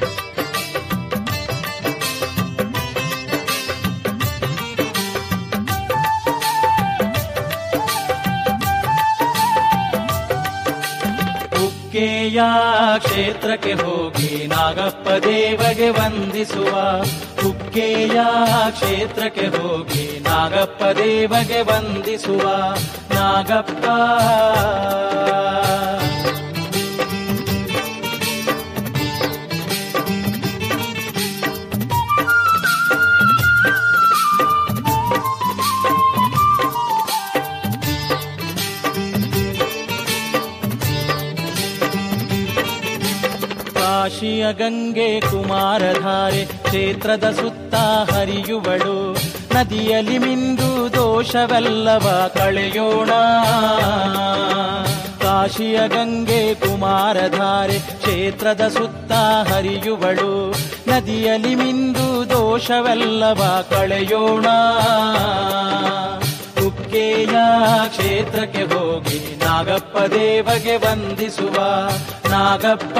ಕುಕ್ಕೆಯ ಕ್ಷೇತ್ರಕ್ಕೆ ಹೋಗಿ ನಾಗಪ್ಪ ದೇವಗೆ ವಂದಿಸುವ ಕುಕ್ಕೆಯ ಕ್ಷೇತ್ರಕ್ಕೆ ಹೋಗಿ ನಾಗಪ್ಪ ದೇವಗೆ ವಂದಿಸುವ ನಾಗಪ್ಪ ಕಾಶಿಯ ಗಂಗೆ ಕುಮಾರಧಾರೆ ಕ್ಷೇತ್ರದ ಸುತ್ತ ಹರಿಯುವಳು ನದಿಯಲ್ಲಿ ಮಿಂದು ದೋಷವೆಲ್ಲವ ಕಳೆಯೋಣ ಕಾಶಿಯ ಗಂಗೆ ಕುಮಾರಧಾರೆ ಕ್ಷೇತ್ರದ ಸುತ್ತ ಹರಿಯುವಳು ನದಿಯಲ್ಲಿ ಮಿಂದು ದೋಷವೆಲ್ಲವ ಕಳೆಯೋಣ ಕುಕ್ಕೆಯ ಕ್ಷೇತ್ರಕ್ಕೆ ಹೋಗಿ ನಾಗಪ್ಪ ದೇವಗೆ ವಂದಿಸುವ ನಾಗಪ್ಪ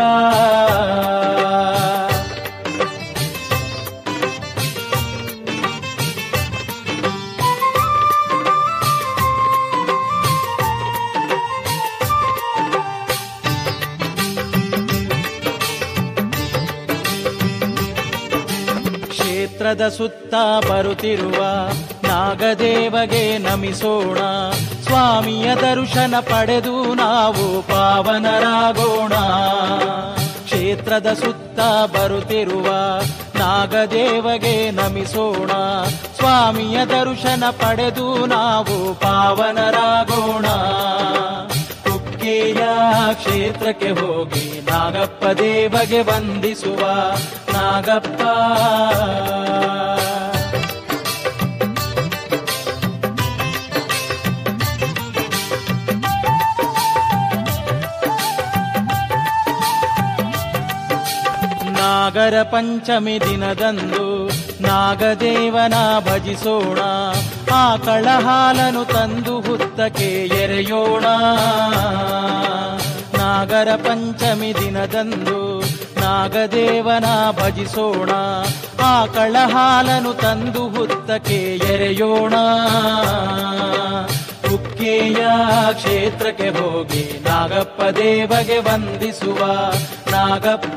ಕ್ಷೇತ್ರದ ಸುತ್ತ ಬರುತ್ತಿರುವ ನಾಗದೇವಗೆ ನಮಿಸೋಣ ಸ್ವಾಮಿಯ ದರ್ಶನ ಪಡೆದು ನಾವು ಪಾವನರಾಗೋಣ ಕ್ಷೇತ್ರದ ಸುತ್ತ ಬರುತ್ತಿರುವ ನಾಗದೇವಗೆ ನಮಿಸೋಣ ಸ್ವಾಮಿಯ ದರ್ಶನ ಪಡೆದು ನಾವು ಪಾವನರಾಗೋಣ ಕುಕ್ಕೆಯ ಕ್ಷೇತ್ರಕ್ಕೆ ಹೋಗಿ ನಾಗಪ್ಪ ದೇವಗೆ ವಂದಿಸುವ ನಾಗಪ್ಪ ನಾಗರ ಪಂಚಮಿ ದಿನದಂದು ನಾಗದೇವನ ಭಜಿಸೋಣ ಆಕಳ ಹಾಲನು ತಂದು ಹುತ್ತಕ್ಕೆ ಎರೆಯೋಣ ನಾಗರ ಪಂಚಮಿ ದಿನದಂದು ನಾಗದೇವನ ಭಜಿಸೋಣ ಆಕಳ ಹಾಲನು ತಂದು ಹುತ್ತಕ್ಕೆ ಎರೆಯೋಣ ಕುಕ್ಕೆಯ ಕ್ಷೇತ್ರಕ್ಕೆ ಹೋಗಿ ನಾಗಪ್ಪ ದೇವಗೆ ವಂದಿಸುವ ನಾಗಪ್ಪ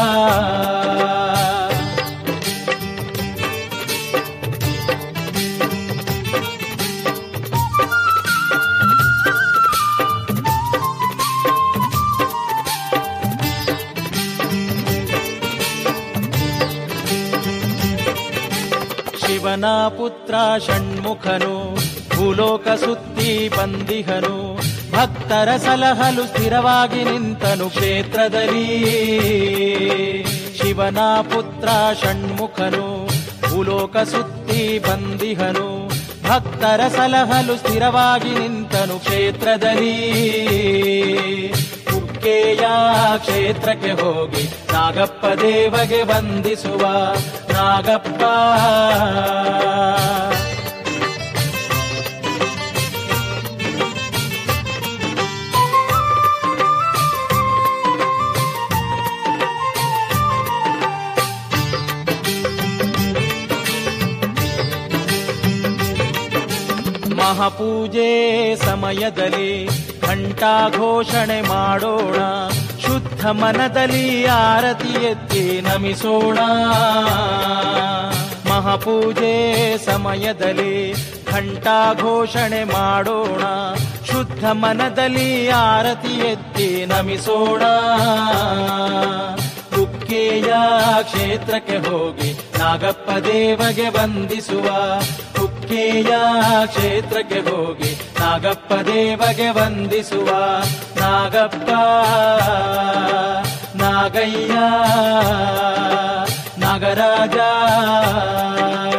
ಶಿವನ ಪುತ್ರ ಷಣ್ಮುಖನು ಭೂಲೋಕ ಸುತ್ತಿ ಬಂದಿಹನು ಭಕ್ತರ ಸಲಹಲು ಸ್ಥಿರವಾಗಿ ನಿಂತನು ಕ್ಷೇತ್ರದಲ್ಲಿ ಶಿವನ ಪುತ್ರ ಷಣ್ಮುಖನು ಭೂಲೋಕ ಸುತ್ತಿ ಬಂದಿಹನು ಭಕ್ತರ ಸಲಹಲು ಸ್ಥಿರವಾಗಿ ನಿಂತನು ಕ್ಷೇತ್ರದಲ್ಲಿ ಕುಕ್ಕೆಯ ಕ್ಷೇತ್ರಕ್ಕೆ ಹೋಗಿ ನಾಗಪ್ಪ ದೇವಗೆ ವಂದಿಸುವ ನಾಗಪ್ಪ ಮಹಾಪೂಜೆ ಸಮಯದಲ್ಲಿ ಘಂಟಾ ಘೋಷಣೆ ಮಾಡೋಣ ಶುದ್ಧ ಮನದಲ್ಲಿ ಆರತಿ ಎತ್ತಿ ನಮಿಸೋಣ ಮಹಾಪೂಜೆ ಸಮಯದಲ್ಲಿ ಘಂಟಾ ಘೋಷಣೆ ಮಾಡೋಣ ಶುದ್ಧ ಮನದಲ್ಲಿ ಆರತಿ ಎತ್ತಿ ನಮಿಸೋಣ ಕುಕ್ಕೆಯ ಕ್ಷೇತ್ರಕ್ಕೆ ಹೋಗಿ ನಾಗಪ್ಪ ದೇವಗೆ ವಂದಿಸುವ ಕುಕ್ಕೆಯ ಕ್ಷೇತ್ರಕ್ಕೆ ಹೋಗಿ ನಾಗಪ್ಪ ದೇವಗೆ ವಂದಿಸುವ ನಾಗಪ್ಪ ನಾಗಯ್ಯ ನಾಗರಾಜ